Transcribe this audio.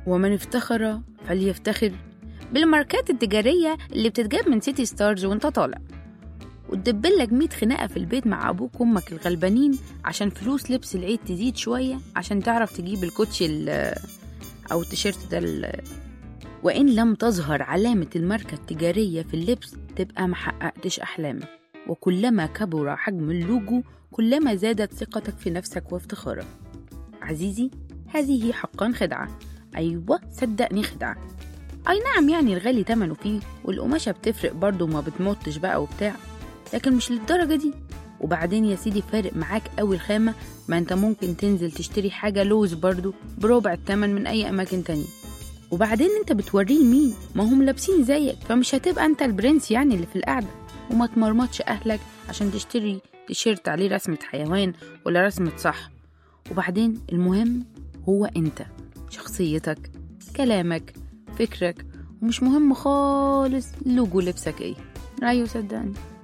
ومن افتخر فليفتخر بالماركات التجارية اللي بتتجاب من سيتي ستارز وانت طالع وتدبلك مية خناقة في البيت مع أبوك وأمك الغلبانين عشان فلوس لبس العيد تزيد شوية عشان تعرف تجيب الكوتشي ال- أو التيشيرت ده ال- وإن لم تظهر علامة الماركة التجارية في اللبس تبقى محققتش أحلامك وكلما كبر حجم اللوجو كلما زادت ثقتك في نفسك وافتخارك عزيزي هذه حقا خدعة أيوة صدقني خدعة أي نعم يعني الغالي تمنه فيه والقماشة بتفرق برضه وما بتمطش بقى وبتاع لكن مش للدرجة دي وبعدين يا سيدي فارق معاك أوي الخامة ما انت ممكن تنزل تشتري حاجة لوز برضه بربع التمن من أي أماكن تانية وبعدين انت بتوريه لمين ما هم لابسين زيك فمش هتبقى انت البرنس يعني اللي في القعدة وما تمرمطش أهلك عشان تشتري تيشيرت عليه رسمة حيوان ولا رسمة صح وبعدين المهم هو انت شخصيتك كلامك فكرك ومش مهم خالص لوجو لبسك ايه ايوه صدقني